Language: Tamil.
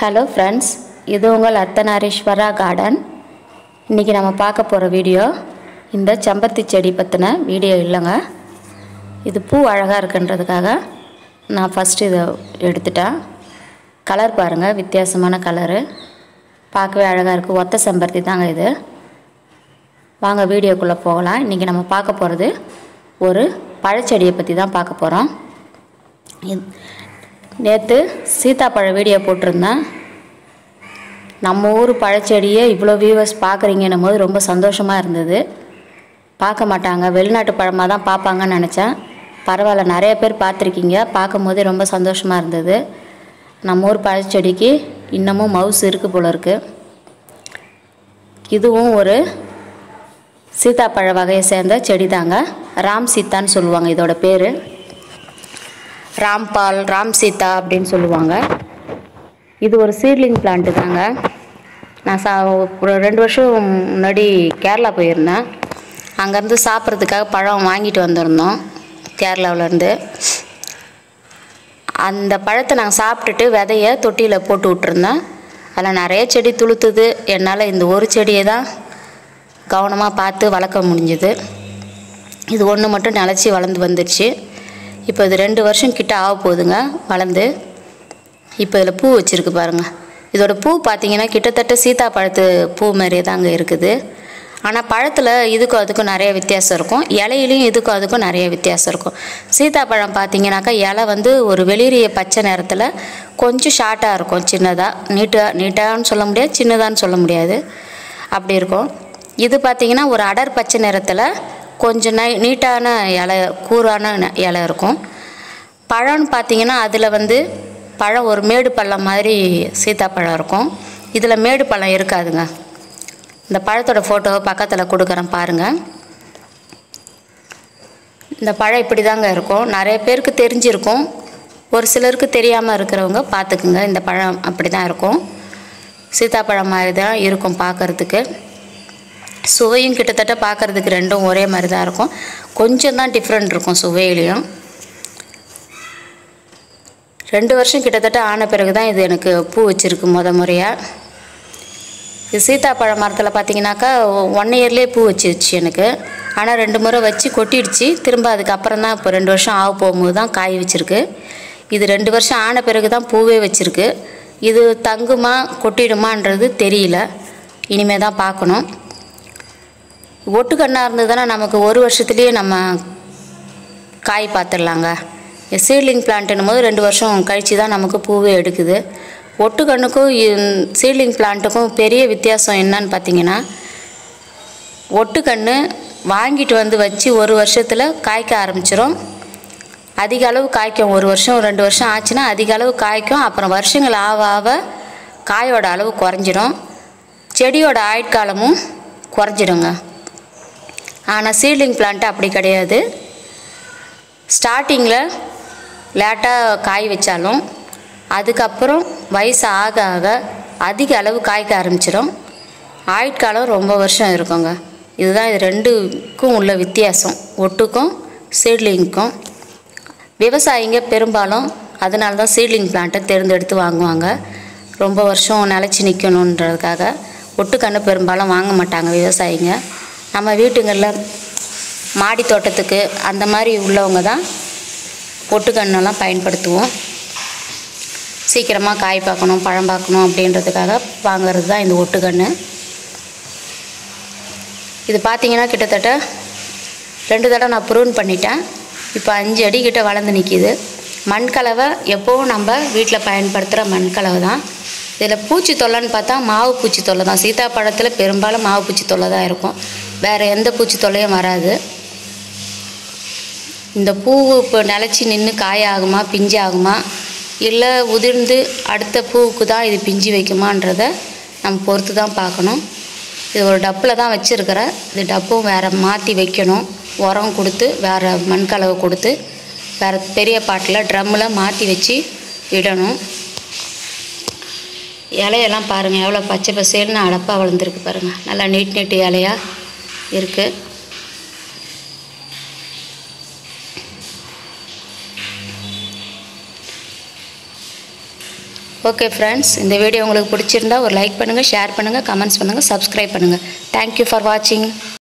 ஹலோ ஃப்ரெண்ட்ஸ் இது உங்கள் அர்த்தநாரீஸ்வரா கார்டன் இன்றைக்கி நம்ம பார்க்க போகிற வீடியோ இந்த செம்பருத்தி செடி பற்றின வீடியோ இல்லைங்க இது பூ அழகாக இருக்குன்றதுக்காக நான் ஃபஸ்ட்டு இதை எடுத்துட்டேன் கலர் பாருங்கள் வித்தியாசமான கலரு பார்க்கவே அழகாக இருக்குது ஒத்த செம்பருத்தி தாங்க இது வாங்க வீடியோக்குள்ளே போகலாம் இன்றைக்கி நம்ம பார்க்க போகிறது ஒரு பழச்செடியை பற்றி தான் பார்க்க போகிறோம் நேற்று சீத்தாப்பழ வீடியோ போட்டிருந்தேன் நம்ம ஊர் பழச்செடியை இவ்வளோ வியூவர்ஸ் பார்க்குறீங்கன்னும் போது ரொம்ப சந்தோஷமாக இருந்தது பார்க்க மாட்டாங்க வெளிநாட்டு பழமாக தான் பார்ப்பாங்கன்னு நினச்சேன் பரவாயில்ல நிறைய பேர் பார்த்துருக்கீங்க பார்க்கும் போதே ரொம்ப சந்தோஷமாக இருந்தது நம்ம ஊர் பழச்செடிக்கு இன்னமும் மவுஸ் இருக்குது போல இருக்குது இதுவும் ஒரு சீத்தாப்பழ வகையை சேர்ந்த செடி தாங்க ராம் சீத்தான்னு சொல்லுவாங்க இதோட பேர் ராம்பால் ராம் சீதா அப்படின்னு சொல்லுவாங்க இது ஒரு சீட்லிங் பிளான்ட்டு தாங்க நான் சா ஒரு ரெண்டு வருஷம் முன்னாடி கேரளா போயிருந்தேன் அங்கேருந்து சாப்பிட்றதுக்காக பழம் வாங்கிட்டு வந்திருந்தோம் கேரளாவிலேருந்து அந்த பழத்தை நாங்கள் சாப்பிட்டுட்டு விதைய தொட்டியில் போட்டு விட்டுருந்தேன் அதில் நிறைய செடி துளுத்துது என்னால் இந்த ஒரு செடியை தான் கவனமாக பார்த்து வளர்க்க முடிஞ்சுது இது ஒன்று மட்டும் நிலச்சி வளர்ந்து வந்துடுச்சு இப்போ இது ரெண்டு வருஷம் கிட்ட ஆக போகுதுங்க வளர்ந்து இப்போ இதில் பூ வச்சுருக்கு பாருங்கள் இதோட பூ பார்த்தீங்கன்னா கிட்டத்தட்ட சீத்தாப்பழத்து பூ மாதிரியே தாங்க இருக்குது ஆனால் பழத்தில் இதுக்கும் அதுக்கும் நிறைய வித்தியாசம் இருக்கும் இலையிலையும் இதுக்கும் அதுக்கும் நிறைய வித்தியாசம் இருக்கும் சீத்தாப்பழம் பார்த்தீங்கன்னாக்கா இலை வந்து ஒரு வெளிரிய பச்சை நேரத்தில் கொஞ்சம் ஷார்ட்டாக இருக்கும் சின்னதாக நீட்டாக நீட்டான்னு சொல்ல முடியாது சின்னதான்னு சொல்ல முடியாது அப்படி இருக்கும் இது பார்த்தீங்கன்னா ஒரு அடர் பச்சை நிறத்தில் கொஞ்சம் நை நீட்டான இலை கூரான ந- இலை இருக்கும் பழம்னு பார்த்தீங்கன்னா அதில் வந்து பழம் ஒரு மேடு பழம் மாதிரி சீத்தாப்பழம் இருக்கும் இதில் மேடு பழம் இருக்காதுங்க இந்த பழத்தோட ஃபோட்டோவை பக்கத்தில் கொடுக்குறேன் பாருங்கள் இந்த பழம் இப்படி தாங்க இருக்கும் நிறைய பேருக்கு தெரிஞ்சிருக்கும் ஒரு சிலருக்கு தெரியாமல் இருக்கிறவங்க பார்த்துக்குங்க இந்த பழம் அப்படி தான் இருக்கும் சீத்தாப்பழம் மாதிரி தான் இருக்கும் பார்க்குறதுக்கு சுவையும் கிட்டத்தட்ட பார்க்குறதுக்கு ரெண்டும் ஒரே மாதிரி தான் இருக்கும் கொஞ்சம் தான் டிஃப்ரெண்ட் இருக்கும் சுவையிலையும் ரெண்டு வருஷம் கிட்டத்தட்ட ஆன பிறகு தான் இது எனக்கு பூ வச்சுருக்கு முத முறையாக இது சீத்தாப்பழ மரத்தில் பார்த்தீங்கன்னாக்கா ஒன் இயர்லேயே பூ வச்சிருச்சு எனக்கு ஆனால் ரெண்டு முறை வச்சு கொட்டிடுச்சு திரும்ப அதுக்கப்புறம் தான் இப்போ ரெண்டு வருஷம் ஆக போகும்போது தான் காய் வச்சிருக்கு இது ரெண்டு வருஷம் ஆன பிறகு தான் பூவே வச்சிருக்கு இது தங்குமா கொட்டிடுமான்றது தெரியல இனிமே தான் பார்க்கணும் ஒட்டுக்கண்ணாக இருந்ததுன்னா நமக்கு ஒரு வருஷத்துலேயே நம்ம காய் பார்த்துடலாங்க சீட்லிங் பிளான்ட்டுன்னும் போது ரெண்டு வருஷம் கழித்து தான் நமக்கு பூவே எடுக்குது ஒட்டுக்கண்ணுக்கும் சீட்லிங் பிளான்ட்டுக்கும் பெரிய வித்தியாசம் என்னன்னு பார்த்தீங்கன்னா ஒட்டுக்கண்ணு வாங்கிட்டு வந்து வச்சு ஒரு வருஷத்தில் காய்க்க ஆரம்பிச்சிரும் அதிக அளவு காய்க்கும் ஒரு வருஷம் ரெண்டு வருஷம் ஆச்சுன்னா அதிக அளவு காய்க்கும் அப்புறம் வருஷங்கள் ஆக ஆக காயோட அளவு குறைஞ்சிரும் செடியோட ஆயுட்காலமும் குறைஞ்சிடுங்க ஆனால் சீட்லிங் பிளான்ட் அப்படி கிடையாது ஸ்டார்டிங்கில் லேட்டாக காய் வச்சாலும் அதுக்கப்புறம் வயசு ஆக ஆக அதிக அளவு காய்க்க ஆரம்பிச்சிடும் ஆயுட்காலம் ரொம்ப வருஷம் இருக்குங்க இதுதான் இது ரெண்டுக்கும் உள்ள வித்தியாசம் ஒட்டுக்கும் சீட்லிங்க்கும் விவசாயிங்க பெரும்பாலும் அதனால தான் சீட்லிங் பிளான்ட்டை தேர்ந்தெடுத்து வாங்குவாங்க ரொம்ப வருஷம் நிலச்சி நிற்கணுன்றதுக்காக ஒட்டுக்கன்று பெரும்பாலும் வாங்க மாட்டாங்க விவசாயிங்க நம்ம வீட்டுங்களில் மாடி தோட்டத்துக்கு அந்த மாதிரி உள்ளவங்க தான் ஒட்டுக்கண்ணெல்லாம் பயன்படுத்துவோம் சீக்கிரமாக காய் பார்க்கணும் பழம் பார்க்கணும் அப்படின்றதுக்காக வாங்குறது தான் இந்த ஒட்டுக்கண்ணு இது பார்த்தீங்கன்னா கிட்டத்தட்ட ரெண்டு தடவை நான் ப்ரூன் பண்ணிட்டேன் இப்போ அஞ்சு அடி கிட்ட வளர்ந்து நிற்கிது மண்கலவை எப்போவும் நம்ம வீட்டில் பயன்படுத்துகிற மண்கலவை தான் இதில் பூச்சி தொல்லைன்னு பார்த்தா மாவு பூச்சி தொல்லை தான் சீத்தாப்பழத்தில் பெரும்பாலும் மாவு பூச்சி தொல்லை தான் இருக்கும் வேறு எந்த பூச்சி தொல்லையும் வராது இந்த பூ இப்போ நிலச்சி நின்று காய் ஆகுமா பிஞ்சு ஆகுமா இல்லை உதிர்ந்து அடுத்த பூவுக்கு தான் இது பிஞ்சு வைக்குமான்றத நம்ம பொறுத்து தான் பார்க்கணும் இது ஒரு டப்பில் தான் வச்சுருக்கிறேன் இது டப்பும் வேறு மாற்றி வைக்கணும் உரம் கொடுத்து வேறு மண்கலவை கொடுத்து வேறு பெரிய பாட்டில் ட்ரம்மில் மாற்றி வச்சு விடணும் இலையெல்லாம் பாருங்கள் எவ்வளோ பச்சை பசேல்னு அடப்பாக வளர்ந்துருக்கு பாருங்கள் நல்லா நீட் நீட்டு இலையாக இருக்குது ஓகே ஃப்ரெண்ட்ஸ் இந்த வீடியோ உங்களுக்கு பிடிச்சிருந்தா ஒரு லைக் பண்ணுங்கள் ஷேர் பண்ணுங்கள் கமெண்ட்ஸ் பண்ணுங்கள் சப்ஸ்கிரைப் பண்ணுங்கள் தேங்க்யூ ஃபார் வாட்சிங்